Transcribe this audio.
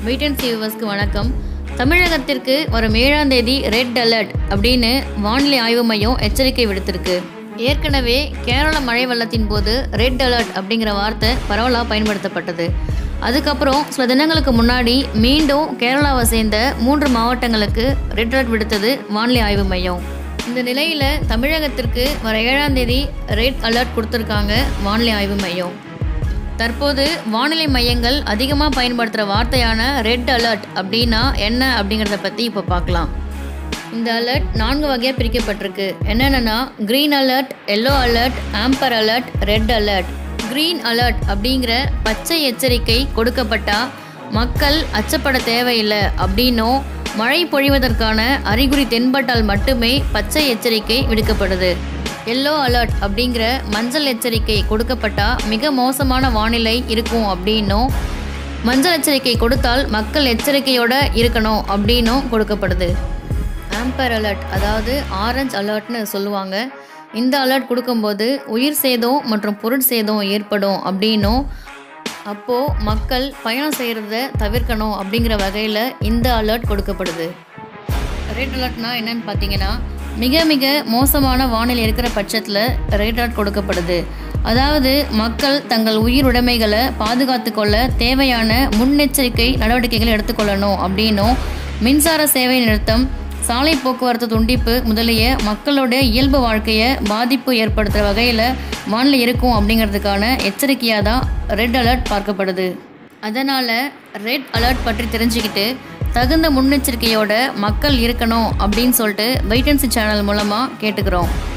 wait வியூவர்ஸ்க்கு வணக்கம் தமிழகத்திற்கு வரும் ஏழாம் தேதி ரெட் அலர்ட் அப்படின்னு வானிலை ஆய்வு மையம் எச்சரிக்கை விடுத்திருக்கு ஏற்கனவே கேரள மழை வெள்ளத்தின் போது ரெட் அலர்ட் அப்படிங்கிற வார்த்தை பரவலாக பயன்படுத்தப்பட்டது அதுக்கப்புறம் சில தினங்களுக்கு முன்னாடி மீண்டும் கேரளாவை சேர்ந்த மூன்று மாவட்டங்களுக்கு ரெட் அலர்ட் விடுத்தது வானிலை ஆய்வு மையம் இந்த நிலையில் தமிழகத்திற்கு வர ஏழாம் தேதி ரெட் அலர்ட் கொடுத்துருக்காங்க வானிலை ஆய்வு மையம் தற்போது வானிலை மையங்கள் அதிகமாக பயன்படுத்துகிற வார்த்தையான ரெட் அலர்ட் அப்படின்னா என்ன அப்படிங்கிறத பற்றி இப்போ பார்க்கலாம் இந்த அலர்ட் நான்கு வகையாக பிரிக்கப்பட்டிருக்கு என்னென்னா green alert yellow alert amber alert red alert green alert அப்படிங்கிற பச்சை எச்சரிக்கை கொடுக்கப்பட்டா மக்கள் அச்சப்பட தேவையில்லை அப்படின்னும் மழை பொழிவதற்கான அறிகுறி தென்பட்டால் மட்டுமே பச்சை எச்சரிக்கை விடுக்கப்படுது எல்லோ அலர்ட் அப்படிங்கிற மஞ்சள் எச்சரிக்கை கொடுக்கப்பட்டா மிக மோசமான வானிலை இருக்கும் அப்படின்னும் மஞ்சள் எச்சரிக்கை கொடுத்தால் மக்கள் எச்சரிக்கையோட இருக்கணும் அப்படின்னும் கொடுக்கப்படுது ஆம்பர் அலர்ட் அதாவது ஆரஞ்ச் அலர்ட்னு சொல்லுவாங்க இந்த அலர்ட் கொடுக்கும்போது உயிர் சேதம் மற்றும் பொருள் சேதம் ஏற்படும் அப்படின்னும் அப்போது மக்கள் பயணம் செய்கிறத தவிர்க்கணும் அப்படிங்கிற வகையில் இந்த அலர்ட் கொடுக்கப்படுது ரெட் அலர்ட்னா என்னன்னு பார்த்தீங்கன்னா மிக மிக மோசமான வானிலை இருக்கிற பட்சத்தில் ரெட் அலர்ட் கொடுக்கப்படுது அதாவது மக்கள் தங்கள் உயிர் உடைமைகளை பாதுகாத்து கொள்ள தேவையான முன்னெச்சரிக்கை நடவடிக்கைகள் எடுத்துக்கொள்ளணும் அப்படின்னும் மின்சார சேவை நிறுத்தம் சாலை போக்குவரத்து துண்டிப்பு முதலிய மக்களோட இயல்பு வாழ்க்கையை பாதிப்பு ஏற்படுத்துகிற வகையில் வானிலை இருக்கும் அப்படிங்கிறதுக்கான எச்சரிக்கையாக தான் ரெட் அலர்ட் பார்க்கப்படுது அதனால் ரெட் அலர்ட் பற்றி தெரிஞ்சுக்கிட்டு தகுந்த முன்னெச்சரிக்கையோட மக்கள் இருக்கணும் அப்படின்னு சொல்லிட்டு வெயிட்டன்சி சேனல் மூலமாக கேட்டுக்கிறோம்